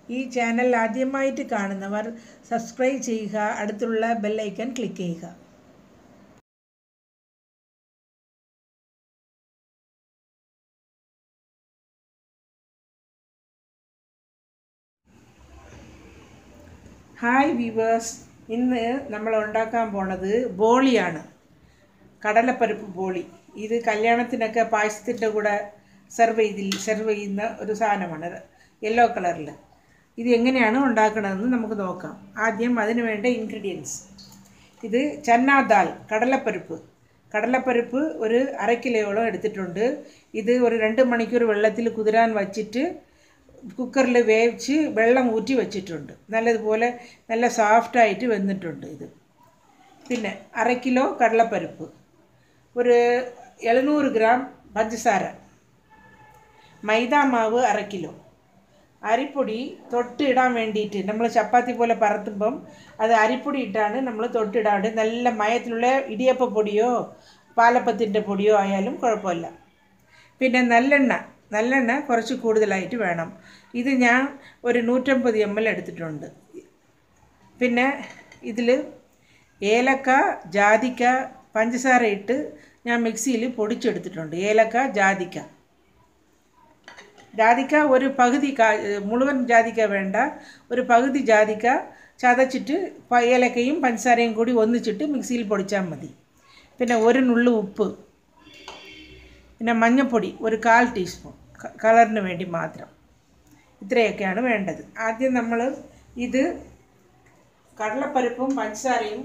ഈ ചാനൽ ആദ്യമായിട്ട് കാണുന്നവർ സബ്സ്ക്രൈബ് ചെയ്യുക അടുത്തുള്ള ബെല്ലൈക്കൺ ക്ലിക്ക് ചെയ്യുക ഹായ് വീവേഴ്സ് ഇന്ന് നമ്മൾ ഉണ്ടാക്കാൻ പോണത് ബോളിയാണ് കടലപ്പരിപ്പ് ബോളി ഇത് കല്യാണത്തിനൊക്കെ പായസത്തിൻ്റെ കൂടെ സെർവ് ചെയ്തിൽ സെർവ് ചെയ്യുന്ന ഒരു സാധനമാണ് യെല്ലോ കളറിൽ ഇത് എങ്ങനെയാണ് ഉണ്ടാക്കണതെന്ന് നമുക്ക് നോക്കാം ആദ്യം അതിന് വേണ്ട ഇൻഗ്രീഡിയൻസ് ഇത് ചന്ന ദാൽ കടലപ്പരിപ്പ് കടലപ്പരിപ്പ് ഒരു അര കിലോയോളം എടുത്തിട്ടുണ്ട് ഇത് ഒരു രണ്ട് മണിക്കൂർ വെള്ളത്തിൽ കുതിരാൻ വച്ചിട്ട് കുക്കറിൽ വേവിച്ച് വെള്ളം ഊറ്റി വെച്ചിട്ടുണ്ട് നല്ലതുപോലെ നല്ല സോഫ്റ്റായിട്ട് വെന്തിട്ടുണ്ട് ഇത് പിന്നെ അര കിലോ കടലപ്പരിപ്പ് ഒരു എഴുന്നൂറ് ഗ്രാം പഞ്ചസാര മൈദാ മാവ് അര കിലോ അരിപ്പൊടി തൊട്ടിടാൻ വേണ്ടിയിട്ട് നമ്മൾ ചപ്പാത്തി പോലെ പരത്തുമ്പം അത് അരിപ്പൊടി ഇട്ടാണ് നമ്മൾ തൊട്ടിടാൻ വേണ്ടി നല്ല മയത്തിലുള്ള ഇടിയപ്പ പൊടിയോ പാലപ്പത്തിൻ്റെ പൊടിയോ ആയാലും കുഴപ്പമില്ല പിന്നെ നല്ലെണ്ണ നല്ലെണ്ണ കുറച്ച് കൂടുതലായിട്ട് വേണം ഇത് ഞാൻ ഒരു നൂറ്റമ്പത് എം എൽ എടുത്തിട്ടുണ്ട് പിന്നെ ഇതിൽ ഏലക്ക ജാതിക്ക പഞ്ചസാര ഇട്ട് ഞാൻ മിക്സിയിൽ പൊടിച്ചെടുത്തിട്ടുണ്ട് ഏലക്ക ജാതിക്ക ജാതിക്ക ഒരു പകുതി കാ മുഴുവൻ ജാതിക്ക വേണ്ട ഒരു പകുതി ജാതിക്ക ചതച്ചിട്ട് പ- ഏലക്കയും പഞ്ചസാരയും കൂടി ഒന്നിച്ചിട്ട് മിക്സിയിൽ പൊടിച്ചാൽ മതി പിന്നെ ഒരു നുള്ളു ഉപ്പ് പിന്നെ മഞ്ഞൾപ്പൊടി ഒരു കാൽ ടീസ്പൂൺ ക- കളറിന് വേണ്ടി മാത്രം ഇത്രയൊക്കെയാണ് വേണ്ടത് ആദ്യം നമ്മൾ ഇത് കടലപ്പരിപ്പും പഞ്ചസാരയും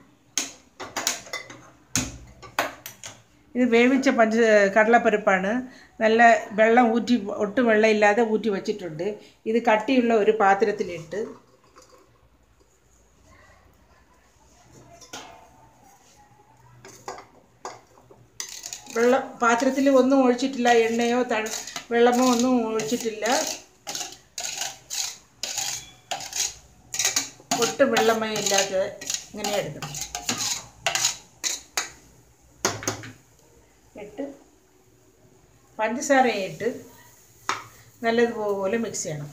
ഇത് വേവിച്ച പഞ്ച കടലപ്പരിപ്പാണ് നല്ല വെള്ളം ഊറ്റി ഒട്ടും വെള്ളമില്ലാതെ ഊറ്റി വച്ചിട്ടുണ്ട് ഇത് കട്ടിയുള്ള ഒരു പാത്രത്തിലിട്ട് വെള്ളം പാത്രത്തിൽ ഒന്നും ഒഴിച്ചിട്ടില്ല എണ്ണയോ ത വെള്ളമോ ഒന്നും ഒഴിച്ചിട്ടില്ല ഒട്ടും വെള്ളമയം ഇല്ലാതെ ഇങ്ങനെ എടുക്കണം ഇട്ട് പഞ്ചസാരയും ഇട്ട് നല്ലതുപോലെ മിക്സ് ചെയ്യണം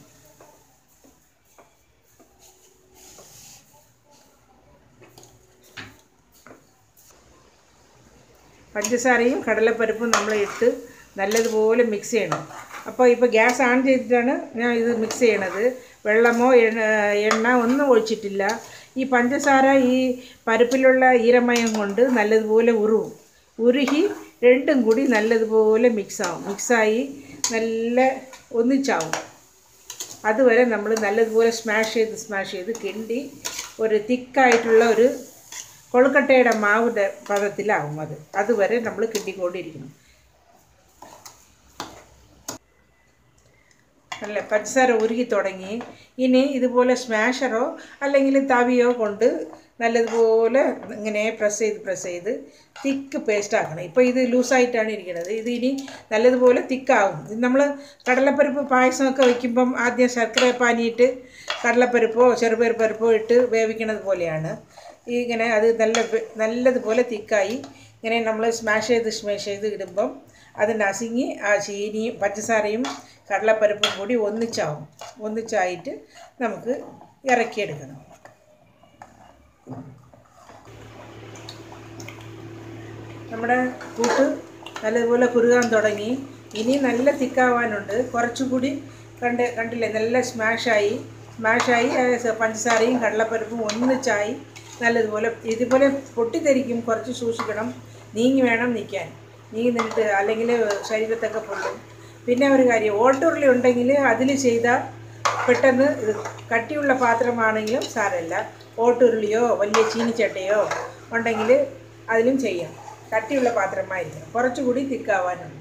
പഞ്ചസാരയും കടലപ്പരിപ്പും നമ്മൾ ഇട്ട് നല്ലതുപോലെ മിക്സ് ചെയ്യണം അപ്പോൾ ഇപ്പോൾ ഗ്യാസ് ഓൺ ചെയ്തിട്ടാണ് ഞാൻ ഇത് മിക്സ് ചെയ്യണത് വെള്ളമോ എണ്ണ എണ്ണ ഒന്നും ഒഴിച്ചിട്ടില്ല ഈ പഞ്ചസാര ഈ പരിപ്പിലുള്ള ഈരമയം കൊണ്ട് നല്ലതുപോലെ ഉരുവും ഉരുകി രണ്ടും കൂടി നല്ലതുപോലെ മിക്സാവും മിക്സായി നല്ല ഒന്നിച്ചാവും അതുവരെ നമ്മൾ നല്ലതുപോലെ സ്മാഷ് ചെയ്ത് സ്മാഷ് ചെയ്ത് കിണ്ടി ഒരു തിക്കായിട്ടുള്ള ഒരു കൊഴുക്കട്ടയുടെ മാവിൻ്റെ പദത്തിലാവും അത് അതുവരെ നമ്മൾ കിണ്ടിക്കൊണ്ടിരിക്കണം നല്ല പഞ്ചസാര ഉരുകി തുടങ്ങി ഇനി ഇതുപോലെ സ്മാഷറോ അല്ലെങ്കിൽ തവിയോ കൊണ്ട് നല്ലതുപോലെ ഇങ്ങനെ പ്രസ് ചെയ്ത് പ്രസ് ചെയ്ത് തിക്ക് പേസ്റ്റ് ആക്കണം ഇപ്പോൾ ഇത് ലൂസായിട്ടാണ് ഇരിക്കുന്നത് ഇത് ഇനി നല്ലതുപോലെ തിക്കാവും ഇത് നമ്മൾ കടലപ്പരിപ്പ് പായസമൊക്കെ വയ്ക്കുമ്പം ആദ്യം ശർക്കര പാനിയിട്ട് കടലപ്പരിപ്പോ ചെറുപയർ പരിപ്പോ ഇട്ട് വേവിക്കുന്നത് പോലെയാണ് ഈ ഇങ്ങനെ അത് നല്ല വെ- നല്ലതുപോലെ തിക്കായി ഇങ്ങനെ നമ്മൾ സ്മാഷ് ചെയ്ത് സ്മാഷ് ചെയ്ത് ഇടുമ്പം അത് നസുങ്ങി ആ ചീനിയും പഞ്ചസാരയും കടലപ്പരിപ്പും കൂടി ഒന്നിച്ചാവും ഒന്നിച്ചായിട്ട് നമുക്ക് ഇറക്കിയെടുക്കണം നമ്മുടെ കൂട്ട് നല്ലതുപോലെ കുറുകാൻ തുടങ്ങി ഇനി നല്ല തിക്കാവാനുണ്ട് കുറച്ചുകൂടി കണ്ട് കണ്ടില്ലേ നല്ല സ്മാഷായി സ്മാഷായി ആ സ- പഞ്ചസാരയും കടലപ്പരിപ്പും ഒന്നിച്ചായി നല്ലതുപോലെ ഇതുപോലെ പൊട്ടിത്തെറിക്കും കുറച്ച് സൂക്ഷിക്കണം നീങ്ങി വേണം നിൽക്കാൻ നീങ്ങി നിന്നിട്ട് അല്ലെങ്കിൽ ശരീരത്തൊക്കെ പൊള്ളും പിന്നെ ഒരു കാര്യം ഓട്ടുരുളി ഉണ്ടെങ്കിൽ അതിൽ ചെയ്താൽ പെട്ടെന്ന് ഇത് കട്ടിയുള്ള പാത്രമാണെങ്കിലും സാരമില്ല ഓട്ടുരുളിയോ വലിയ ചീനിച്ചട്ടയോ ഉണ്ടെങ്കിൽ അതിലും ചെയ്യാം കട്ടിയുള്ള പാത്രമായിരിക്കണം കുറച്ചുകൂടി തിക്കാവാനുണ്ട്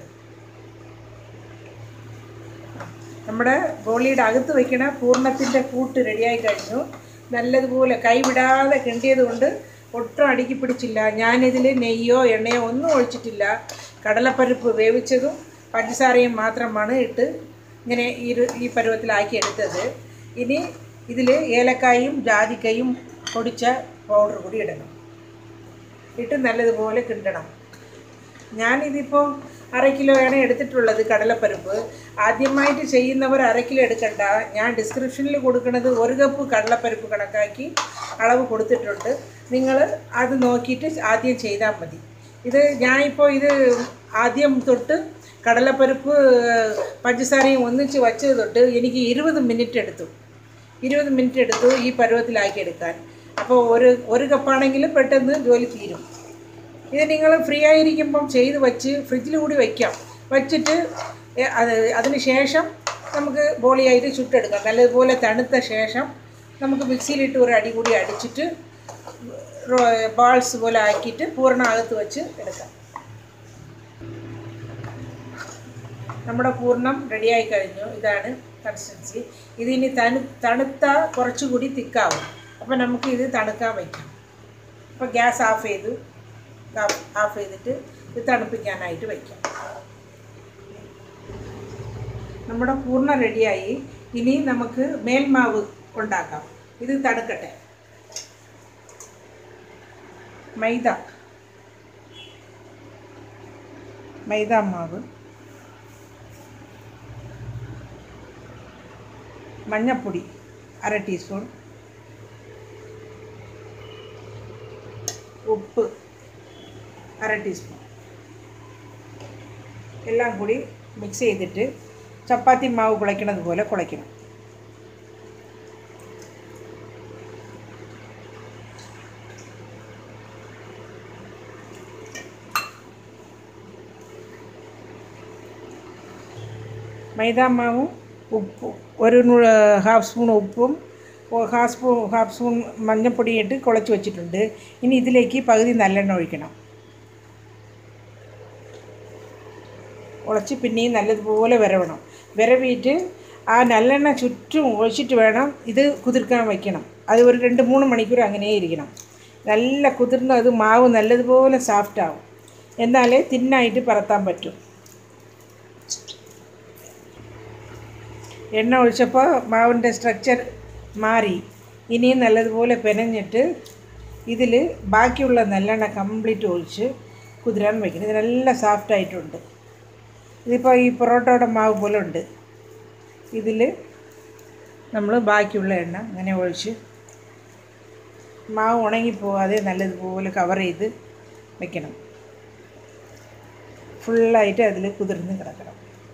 നമ്മുടെ ബോളിയുടെ അകത്ത് വയ്ക്കണ പൂർണ്ണത്തിൻ്റെ കൂട്ട് റെഡിയായി കഴിഞ്ഞു നല്ലതുപോലെ കൈവിടാതെ കിണ്ടിയത് കൊണ്ട് ഒട്ടും അടുക്കി പിടിച്ചില്ല ഞാനിതിൽ നെയ്യോ എണ്ണയോ ഒന്നും ഒഴിച്ചിട്ടില്ല കടലപ്പരിപ്പ് വേവിച്ചതും പഞ്ചസാരയും മാത്രമാണ് ഇട്ട് ഇങ്ങനെ ഈ ഒരു- ഈ പരുവത്തിലാക്കി എടുത്തത് ഇനി ഇതിൽ ഏലക്കായും ജാതിക്കയും പൊടിച്ച പൗഡർ കൂടി ഇടണം ഇട്ട് നല്ലതുപോലെ കിണ്ടണം ഞാനിതിപ്പോൾ അര കിലോയാണ് എടുത്തിട്ടുള്ളത് കടലപ്പരിപ്പ് ആദ്യമായിട്ട് ചെയ്യുന്നവർ അര കിലോ എടുക്കണ്ട ഞാൻ ഡിസ്ക്രിപ്ഷനിൽ കൊടുക്കുന്നത് ഒരു കപ്പ് കടലപ്പരിപ്പ് കണക്കാക്കി അളവ് കൊടുത്തിട്ടുണ്ട് നിങ്ങൾ അത് നോക്കിയിട്ട് ആദ്യം ചെയ്താൽ മതി ഇത് ഞാനിപ്പോൾ ഇത് ആദ്യം തൊട്ട് കടലപ്പരിപ്പ് പഞ്ചസാരയും ഒന്നിച്ച് വച്ചത് തൊട്ട് എനിക്ക് ഇരുപത് മിനിറ്റ് എടുത്തു ഇരുപത് മിനിറ്റ് എടുത്തു ഈ പരുവത്തിലാക്കി എടുക്കാൻ അപ്പോൾ ഒരു ഒരു കപ്പാണെങ്കിൽ പെട്ടെന്ന് ജോലി തീരും ഇത് നിങ്ങൾ ഫ്രീ ആയിരിക്കുമ്പം ചെയ്ത് വച്ച് ഫ്രിഡ്ജിൽ കൂടി വയ്ക്കാം വച്ചിട്ട് എ- അത് അതിന് ശേഷം നമുക്ക് ബോളിയായിട്ട് ചുട്ടെടുക്കാം നല്ലതുപോലെ തണുത്ത ശേഷം നമുക്ക് മിക്സിയിലിട്ട് ഒരു അടി കൂടി അടിച്ചിട്ട് ബാൾസ് പോലെ ആക്കിയിട്ട് പൂർണ്ണ വെച്ച് എടുക്കാം നമ്മുടെ പൂർണ്ണം റെഡിയായി കഴിഞ്ഞു ഇതാണ് കൺസിസ്റ്റൻസി ഇതിനി തണു തണുത്ത കുറച്ചുകൂടി തിക്കാവും അപ്പോൾ നമുക്ക് ഇത് തണുക്കാൻ വയ്ക്കാം അപ്പോൾ ഗ്യാസ് ഓഫ് ചെയ്തു ഓഫ് ചെയ്തിട്ട് ഇത് തണുപ്പിക്കാനായിട്ട് വയ്ക്കാം നമ്മുടെ പൂർണ്ണ റെഡിയായി ഇനി നമുക്ക് മേൽമാവ് ഉണ്ടാക്കാം ഇത് തണുക്കട്ടെ മൈദ മൈദ മാവ് മഞ്ഞപ്പൊടി അര ടീസ്പൂൺ ഉപ്പ് അര ടീസ്പൂൺ എല്ലാം കൂടി മിക്സ് ചെയ്തിട്ട് ചപ്പാത്തി മാവ് കുഴയ്ക്കണത് പോലെ കുഴയ്ക്കണം മൈദാമാവും ഉപ്പും ഒരു നു- ഹാഫ് സ്പൂൺ ഉപ്പും ഒ- ഹാഫ് സ്പൂൺ ഹാഫ് സ്പൂൺ മഞ്ഞൾപ്പൊടിയും ഇട്ട് കുഴച്ച് വെച്ചിട്ടുണ്ട് ഇനി ഇതിലേക്ക് പകുതി നല്ലെണ്ണ ഒഴിക്കണം ഉളച്ച് പിന്നെയും നല്ലതുപോലെ വിരവണം വിരവിയിട്ട് ആ നല്ലെണ്ണ ചുറ്റും ഒഴിച്ചിട്ട് വേണം ഇത് കുതിർക്കാൻ വയ്ക്കണം അത് ഒരു രണ്ട് മൂന്ന് മണിക്കൂർ അങ്ങനെ ഇരിക്കണം നല്ല കുതിർന്ന് അത് മാവ് നല്ലതുപോലെ സോഫ്റ്റ് ആവും എന്നാലേ തിന്നായിട്ട് പരത്താൻ പറ്റും എണ്ണ ഒഴിച്ചപ്പോൾ മാവിൻ്റെ സ്ട്രക്ചർ മാറി ഇനിയും നല്ലതുപോലെ പെനഞ്ഞിട്ട് ഇതിൽ ബാക്കിയുള്ള നല്ലെണ്ണ കംപ്ലീറ്റ് ഒഴിച്ച് കുതിരാൻ വയ്ക്കണം ഇത് നല്ല സോഫ്റ്റ് ആയിട്ടുണ്ട് ഇതിപ്പോൾ ഈ പൊറോട്ടയുടെ മാവ് പോലെ ഉണ്ട് ഇതിൽ നമ്മൾ ബാക്കിയുള്ള എണ്ണ അങ്ങനെ ഒഴിച്ച് മാവ് ഉണങ്ങിപ്പോവാതെ നല്ലതുപോലെ കവർ ചെയ്ത് വെക്കണം ഫുള്ളായിട്ട് അതിൽ കുതിർന്ന് കിടക്കണം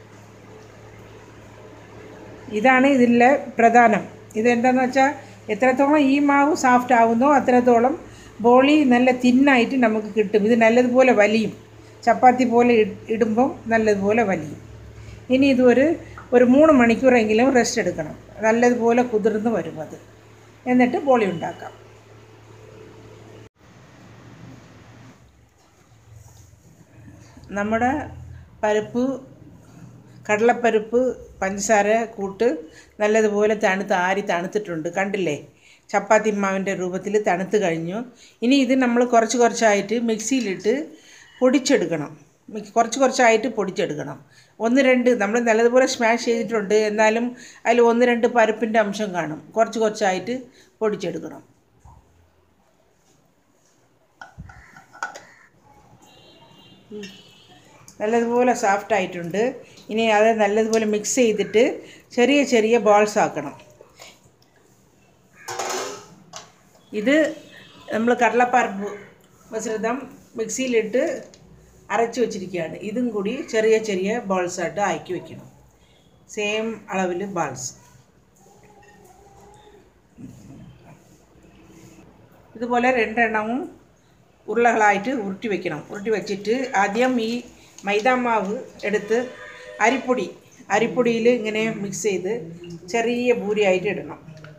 ഇതാണ് ഇതിലെ പ്രധാനം ഇതെന്താണെന്ന് വെച്ചാൽ എത്രത്തോളം ഈ മാവ് സോഫ്റ്റ് ആവുന്നോ അത്രത്തോളം ബോളി നല്ല തിന്നായിട്ട് നമുക്ക് കിട്ടും ഇത് നല്ലതുപോലെ വലിയും ചപ്പാത്തി പോലെ ഇ- ഇടുമ്പം നല്ലതുപോലെ വലിയും ഇനി ഇത് ഒരു ഒരു മൂന്ന് മണിക്കൂറെങ്കിലും റെസ്റ്റ് എടുക്കണം നല്ലതുപോലെ കുതിർന്ന് വരും അത് എന്നിട്ട് ബോളി ഉണ്ടാക്കാം നമ്മുടെ പരിപ്പ് കടലപ്പരിപ്പ് പഞ്ചസാര കൂട്ട് നല്ലതുപോലെ തണുത്ത് ആരി തണുത്തിട്ടുണ്ട് കണ്ടില്ലേ ചപ്പാത്തി മാവിൻ്റെ രൂപത്തിൽ തണുത്ത് കഴിഞ്ഞു ഇനി ഇത് നമ്മൾ കുറച്ച് കുറച്ചായിട്ട് മിക്സിയിലിട്ട് പൊടിച്ചെടുക്കണം മിക്സ് കുറച്ച് കുറച്ചായിട്ട് പൊടിച്ചെടുക്കണം ഒന്ന് രണ്ട് നമ്മൾ നല്ലതുപോലെ സ്മാഷ് ചെയ്തിട്ടുണ്ട് എന്നാലും അതിൽ ഒന്ന് രണ്ട് പരിപ്പിൻ്റെ അംശം കാണും കുറച്ച് കുറച്ചായിട്ട് പൊടിച്ചെടുക്കണം നല്ലതുപോലെ സോഫ്റ്റ് ആയിട്ടുണ്ട് ഇനി അത് നല്ലതുപോലെ മിക്സ് ചെയ്തിട്ട് ചെറിയ ചെറിയ ബോൾസ് ആക്കണം ഇത് നമ്മൾ കടലപ്പരപ്പ് മിശ്രിതം മിക്സിയിലിട്ട് അരച്ച് വെച്ചിരിക്കുകയാണ് ഇതും കൂടി ചെറിയ ചെറിയ ബോൾസായിട്ട് ആക്കി വെക്കണം സെയിം അളവിൽ ബാൾസ് ഇതുപോലെ രണ്ടെണ്ണവും ഉരുളകളായിട്ട് ഉരുട്ടി വെക്കണം ഉരുട്ടി വെച്ചിട്ട് ആദ്യം ഈ മൈദാമാവ് എടുത്ത് അരിപ്പൊടി അരിപ്പൊടിയിൽ ഇങ്ങനെ മിക്സ് ചെയ്ത് ചെറിയ പൂരിയായിട്ട് ഇടണം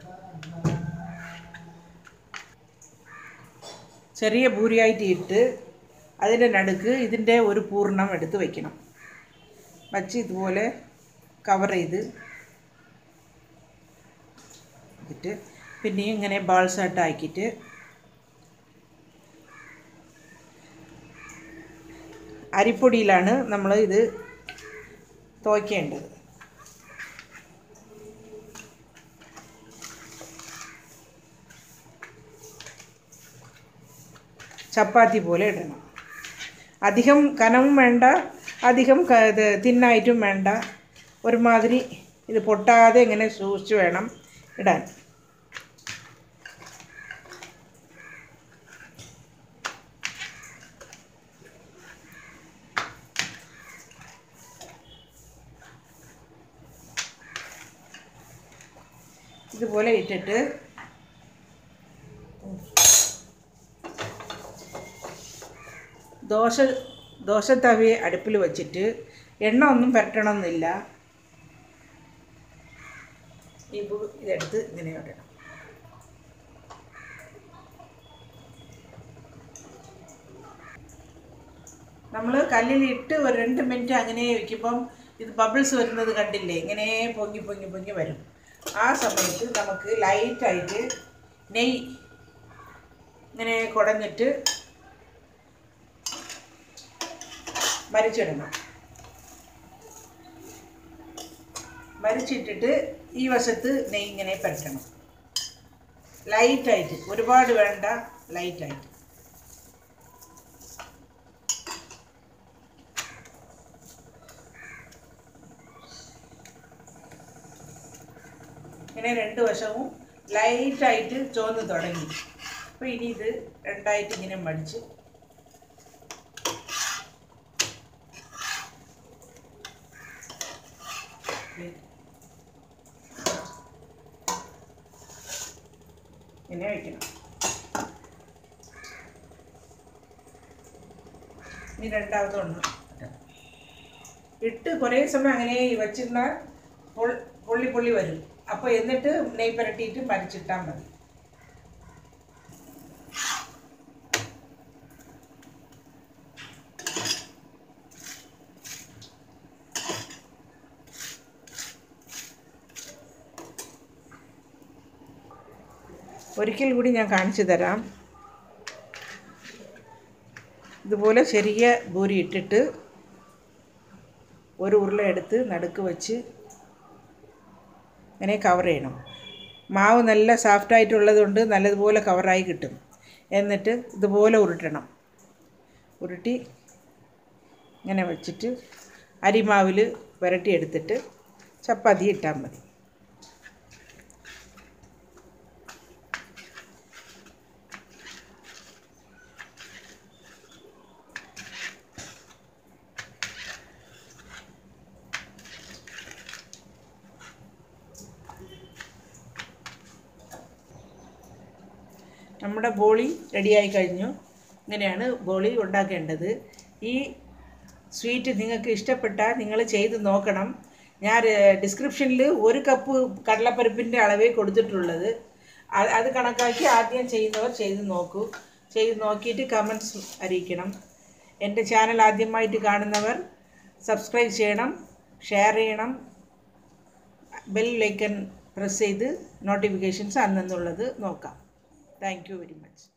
ചെറിയ പൂരിയായിട്ട് ഇട്ട് അതിൻ്റെ നടുക്ക് ഇതിൻ്റെ ഒരു പൂർണ്ണം എടുത്ത് വയ്ക്കണം വച്ച് ഇതുപോലെ കവർ ചെയ്ത് എന്നിട്ട് പിന്നെയും ഇങ്ങനെ ബാൾസായിട്ട് ആക്കിയിട്ട് അരിപ്പൊടിയിലാണ് നമ്മൾ ഇത് തുവയ്ക്കേണ്ടത് ചപ്പാത്തി പോലെ ഇടണം അധികം കനവും വേണ്ട അധികം ക- ഇത് തിന്നായിട്ടും വേണ്ട ഒരുമാതിരി ഇത് പൊട്ടാതെ ഇങ്ങനെ സൂക്ഷിച്ച് വേണം ഇടാൻ ഇതുപോലെ ഇട്ടിട്ട് ദോശ ദോശ തവി അടുപ്പിൽ വച്ചിട്ട് എണ്ണ ഒന്നും പുരട്ടണമെന്നില്ല ഈ ബു- ഇതെടുത്ത് ഇങ്ങനെ ഇടണം നമ്മൾ കല്ലിലിട്ട് ഒരു രണ്ട് മിനിറ്റ് അങ്ങനെ വയ്ക്കുമ്പം ഇത് ബബിൾസ് വരുന്നത് കണ്ടില്ലേ ഇങ്ങനെ പൊങ്ങി പൊങ്ങി പൊങ്ങി വരും ആ സമയത്ത് നമുക്ക് ലൈറ്റായിട്ട് നെയ്യ് ഇങ്ങനെ കുടഞ്ഞിട്ട് മരിച്ചിടണം മരിച്ചിട്ടിട്ട് ഈ വശത്ത് നെയ്യ് ഇങ്ങനെ പരട്ടണം ലൈറ്റായിട്ട് ഒരുപാട് വേണ്ട ലൈറ്റായിട്ട് ഇങ്ങനെ രണ്ട് വശവും ലൈറ്റായിട്ട് ചുവന്ന് തുടങ്ങി അപ്പോൾ ഇനി ഇത് രണ്ടായിട്ട് ഇങ്ങനെ മടിച്ച് ഇങ്ങനെ വയ്ക്കണം ഇനി രണ്ടാമത് ഒന്ന് ഇട്ട് കുറേ സമയം അങ്ങനെ വച്ചിരുന്നാൽ പൊൾ- പൊള്ളി പൊള്ളി വരും അപ്പോൾ എന്നിട്ട് നെയ് പുരട്ടിയിട്ട് മരിച്ചിട്ടാൽ മതി ഒരിക്കൽ കൂടി ഞാൻ കാണിച്ചു തരാം ഇതുപോലെ ചെറിയ പൂരി ഇട്ടിട്ട് ഒരു ഉരുള എടുത്ത് നടുക്ക് വെച്ച് ഇങ്ങനെ കവർ ചെയ്യണം മാവ് നല്ല സോഫ്റ്റായിട്ടുള്ളത് കൊണ്ട് നല്ലതുപോലെ കവറായി കിട്ടും എന്നിട്ട് ഇതുപോലെ ഉരുട്ടണം ഉരുട്ടി ഇങ്ങനെ വെച്ചിട്ട് അരിമാവിൽ പുരട്ടി എടുത്തിട്ട് ചപ്പാത്തി ഇട്ടാൽ മതി നമ്മുടെ ബോളി റെഡിയായി കഴിഞ്ഞു ഇങ്ങനെയാണ് ബോളി ഉണ്ടാക്കേണ്ടത് ഈ സ്വീറ്റ് നിങ്ങൾക്ക് ഇഷ്ടപ്പെട്ടാൽ നിങ്ങൾ ചെയ്ത് നോക്കണം ഞാൻ ഡിസ്ക്രിപ്ഷനിൽ ഒരു കപ്പ് കടലപ്പരിപ്പിൻ്റെ അളവേ കൊടുത്തിട്ടുള്ളത് അത് അത് കണക്കാക്കി ആദ്യം ചെയ്യുന്നവർ ചെയ്ത് നോക്കൂ ചെയ്ത് നോക്കിയിട്ട് കമൻസ് അറിയിക്കണം എൻ്റെ ചാനൽ ആദ്യമായിട്ട് കാണുന്നവർ സബ്സ്ക്രൈബ് ചെയ്യണം ഷെയർ ചെയ്യണം ബെൽ ലൈക്കൺ പ്രസ് ചെയ്ത് നോട്ടിഫിക്കേഷൻസ് അന്നെന്നുള്ളത് നോക്കാം താങ്ക് യു വെരി മച്ച്